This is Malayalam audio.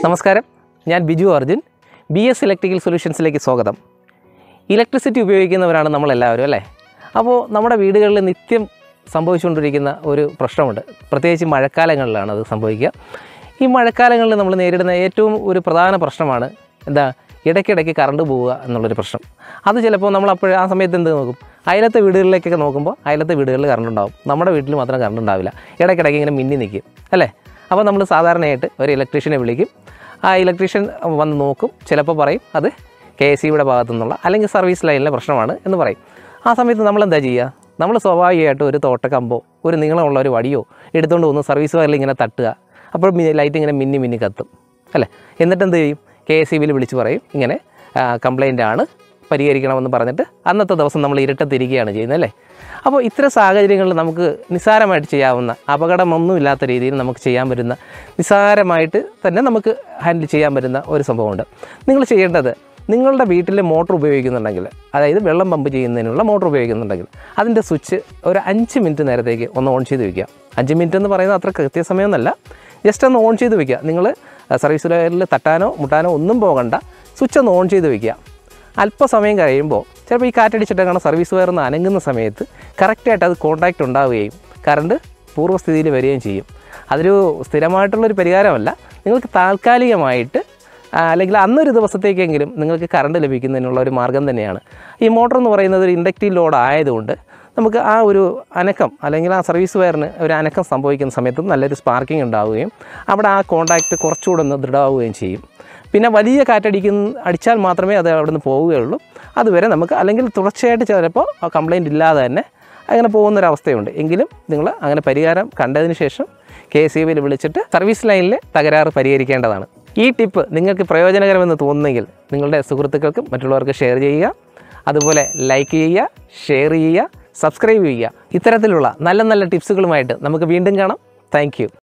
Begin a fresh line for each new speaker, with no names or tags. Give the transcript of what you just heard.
നമസ്കാരം ഞാൻ Biju Arjun B S electrical സൊല്യൂഷൻസിലേക്ക് സ്വാഗതം ഇലക്ട്രിസിറ്റി ഉപയോഗിക്കുന്നവരാണ് നമ്മളെല്ലാവരും അല്ലേ അപ്പോൾ നമ്മുടെ വീടുകളിൽ നിത്യം സംഭവിച്ചുകൊണ്ടിരിക്കുന്ന ഒരു പ്രശ്നമുണ്ട് പ്രത്യേകിച്ച് മഴക്കാലങ്ങളിലാണ് അത് സംഭവിക്കുക ഈ മഴക്കാലങ്ങളിൽ നമ്മൾ നേരിടുന്ന ഏറ്റവും ഒരു പ്രധാന പ്രശ്നമാണ് എന്താ ഇടയ്ക്കിടയ്ക്ക് കറണ്ട് പോവുക എന്നുള്ളൊരു പ്രശ്നം അത് ചിലപ്പോൾ നമ്മൾ അപ്പോൾ ആ സമയത്ത് എന്ത് നോക്കും അയലത്തെ വീടുകളിലേക്കൊക്കെ നോക്കുമ്പോൾ അയലത്തെ വീടുകളിൽ കറണ്ട് ഉണ്ടാവും നമ്മുടെ വീട്ടിൽ മാത്രം കറണ്ട് ഉണ്ടാവില്ല ഇടയ്ക്കിടയ്ക്ക് ഇങ്ങനെ മിന്നി നിൽക്കും അല്ലേ അപ്പോൾ നമ്മൾ സാധാരണയായിട്ട് ഒരു ഇലക്ട്രീഷ്യനെ വിളിക്കും ആ ഇലക്ട്രീഷ്യൻ വന്ന് നോക്കും ചിലപ്പോൾ പറയും അത് കെ എസ് സിയുടെ ഭാഗത്തു നിന്നുള്ള അല്ലെങ്കിൽ സർവീസ് ലൈനിലെ പ്രശ്നമാണ് എന്ന് പറയും ആ സമയത്ത് നമ്മൾ എന്താ ചെയ്യുക നമ്മൾ സ്വാഭാവികമായിട്ട് ഒരു തോട്ടക്കമ്പോ ഒരു നീളമുള്ള ഒരു വടിയോ എടുത്തുകൊണ്ട് വന്ന് സർവീസ് വയറിൽ ഇങ്ങനെ തട്ടുക അപ്പോൾ മി- ലൈറ്റ് ഇങ്ങനെ മിന്നി മിന്നി കത്തും അല്ലേ എന്നിട്ട് എന്ത് ചെയ്യും കെ എസ് സി ബിയിൽ വിളിച്ച് പറയും ഇങ്ങനെ കംപ്ലൈൻ്റ് ആണ് പരിഹരിക്കണമെന്ന് പറഞ്ഞിട്ട് അന്നത്തെ ദിവസം നമ്മൾ ഇരുട്ടത്തിരിക്കുകയാണ് ചെയ്യുന്നത് അല്ലേ അപ്പോൾ ഇത്തരം സാഹചര്യങ്ങളിൽ നമുക്ക് നിസ്സാരമായിട്ട് ചെയ്യാവുന്ന അപകടമൊന്നുമില്ലാത്ത രീതിയിൽ നമുക്ക് ചെയ്യാൻ പറ്റുന്ന നിസ്സാരമായിട്ട് തന്നെ നമുക്ക് ഹാൻഡിൽ ചെയ്യാൻ പറ്റുന്ന ഒരു സംഭവമുണ്ട് നിങ്ങൾ ചെയ്യേണ്ടത് നിങ്ങളുടെ വീട്ടിൽ മോട്ടോർ ഉപയോഗിക്കുന്നുണ്ടെങ്കിൽ അതായത് വെള്ളം പമ്പ് ചെയ്യുന്നതിനുള്ള മോട്ടോർ ഉപയോഗിക്കുന്നുണ്ടെങ്കിൽ അതിൻ്റെ സ്വിച്ച് ഒരു അഞ്ച് മിനിറ്റ് നേരത്തേക്ക് ഒന്ന് ഓൺ ചെയ്ത് വയ്ക്കുക അഞ്ച് മിനിറ്റ് എന്ന് പറയുന്നത് അത്ര കൃത്യസമയമൊന്നുമല്ല ജസ്റ്റ് ഒന്ന് ഓൺ ചെയ്ത് വയ്ക്കുക നിങ്ങൾ സർവീസ് ലൈനിൽ തട്ടാനോ മുട്ടാനോ ഒന്നും പോകണ്ട സ്വിച്ച് ഒന്ന് ഓൺ ചെയ്ത് വയ്ക്കുക അല്പസമയം കഴിയുമ്പോൾ ചിലപ്പോൾ ഈ കാറ്റടിച്ചിട്ട് കാണാൻ സർവീസ് വയർ ഒന്ന് അനങ്ങുന്ന സമയത്ത് കറക്റ്റായിട്ട് അത് കോൺടാക്റ്റ് ഉണ്ടാവുകയും കറണ്ട് പൂർവ്വസ്ഥിതിയിൽ വരികയും ചെയ്യും അതൊരു സ്ഥിരമായിട്ടുള്ളൊരു പരിഹാരമല്ല നിങ്ങൾക്ക് താൽക്കാലികമായിട്ട് ആ, അല്ലെങ്കിൽ അന്നൊരു ദിവസത്തേക്കെങ്കിലും നിങ്ങൾക്ക് കറണ്ട് ലഭിക്കുന്നതിനുള്ള ഒരു മാർഗ്ഗം തന്നെയാണ് ഈ മോട്ടർ എന്ന് പറയുന്നത് ഒരു ഇൻഡക്റ്റീവ് ലോഡ് ആയതുകൊണ്ട് നമുക്ക് ആ ഒരു അനക്കം അല്ലെങ്കിൽ ആ സർവീസ് വയറിന് ഒരു അനക്കം സംഭവിക്കുന്ന സമയത്ത് നല്ലൊരു സ്പാർക്കിംഗ് ഉണ്ടാവുകയും അവിടെ ആ കോൺടാക്റ്റ് കുറച്ചുകൂടെ ഒന്ന് ദൃഢമാവുകയും ചെയ്യും പിന്നെ വലിയ കാറ്റടിക്കുന്ന അടിച്ചാൽ മാത്രമേ അത് അവിടെ നിന്ന് പോവുകയുള്ളൂ അതുവരെ നമുക്ക് അല്ലെങ്കിൽ തുടർച്ചയായിട്ട് ചിലപ്പോൾ ആ കംപ്ലൈൻറ്റ് ഇല്ലാതെ തന്നെ അങ്ങനെ പോകുന്നൊരവസ്ഥയുണ്ട് എങ്കിലും നിങ്ങൾ അങ്ങനെ പരിഹാരം കണ്ടതിന് ശേഷം കെ എസ് ബിയിൽ വിളിച്ചിട്ട് സർവീസ് ലൈനിലെ തകരാറ് പരിഹരിക്കേണ്ടതാണ് ഈ ടിപ്പ് നിങ്ങൾക്ക് പ്രയോജനകരമെന്ന് തോന്നുന്നെങ്കിൽ നിങ്ങളുടെ സുഹൃത്തുക്കൾക്കും മറ്റുള്ളവർക്ക് ഷെയർ ചെയ്യുക അതുപോലെ ലൈക്ക് ചെയ്യുക ഷെയർ ചെയ്യുക സബ്സ്ക്രൈബ് ചെയ്യുക ഇത്തരത്തിലുള്ള നല്ല നല്ല ടിപ്സുകളുമായിട്ട് നമുക്ക് വീണ്ടും കാണാം താങ്ക്